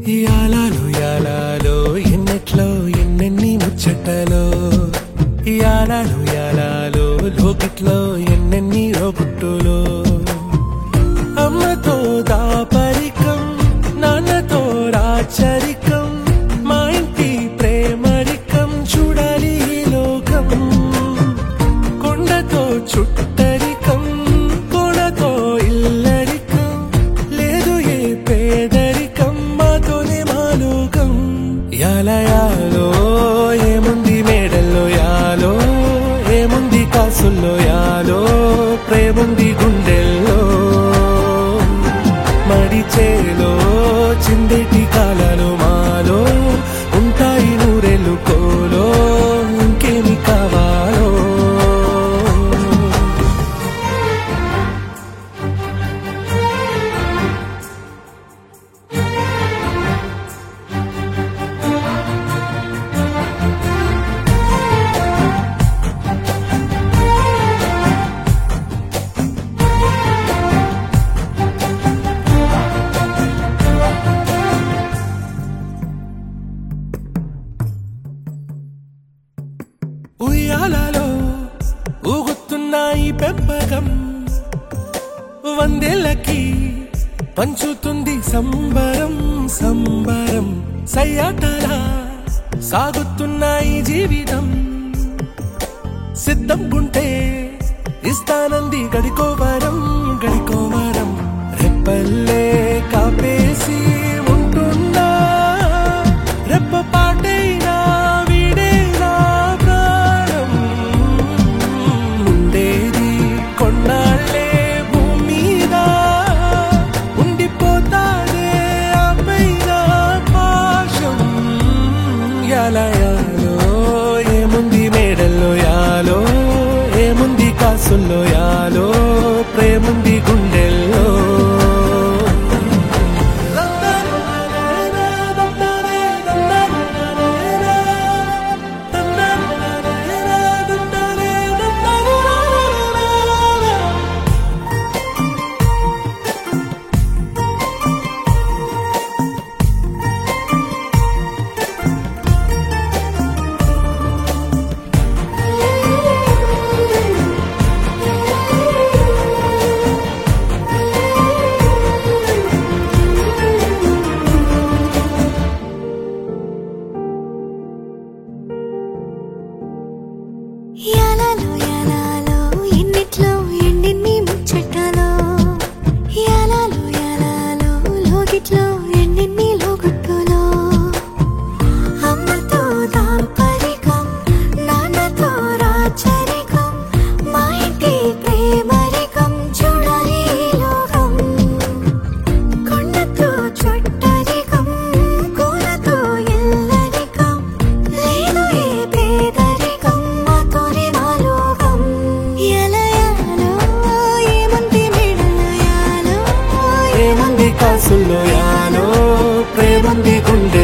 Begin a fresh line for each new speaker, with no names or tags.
యాలాలో యాలాలో ఎన్నెట్లో ఎన్నెన్ని ముచ్చటలో యాలాలో యాలాలో లోకిట్లో ఎన్నెన్ని రోగుట్టులో అమ్మతో దాపరికం నాన్నతో రాచరికం మా ఇంటి ప్రేమరికం చూడాలి ఈ లోకం కొండతో చుట్టరికం కొడతో ఇల్లరికం లేదు ఏ పేదరికం మాతోనే మాలోకం యాలయాలో ఏముంది మేడల్లో యాలో ఏముంది కాసుల్లో యాలో ప్రేముంది గుండెల్లో మడిచేలో చిందేటి కాలాలు మాలో ఉంటాయి నూరెళ్ళు కోలో ఇంకేమి కావాలో ఉయ్యాలలో ఊగుతున్నాయి పెంపకం వందేళ్ళకి పంచుతుంది సంబరం సంబరం సయ్యాటలా సాగుతున్నాయి జీవితం సిద్ధం గుంటే ఇస్తానంది గడికోవరం గడికోవరం రెప్పల్లే కాపేసి ఉంటున్నా రెప్ప పాటైనా వీడేనా ప్రాణం ఉండేది కొన్నాళ్ళే భూమి మీద ఉండిపోతాదే ఆ పైన పాశం యాలయాలో ఏముంది మేడల్లో యాలో ఏముంది కాసుల్లో యాలో ప్రేముంది గుండెల్లో
యాలాలో యాలాలో ఎన్నిట్లో ఎన్నెన్ని ముచ్చటలో యాలాలో యాలాలో లోగిట్లో ఎన్నెన్ని లోగుట్టులో అమ్మతో దాంపరికం నాన్నతో రాచరికం మా ఇంటి ప్రేమరికం చూడాలి ఈ లోకం కొండతో చుట్టరికం కూలతో ఇల్లరికం లేదు ఏ పేదరికం మాతోనే మాలోకం ఎలయాలో ఏముంది మెడలో యాలో
ఏముంది కాసుల్లో యాలో ప్రేముంది గుండె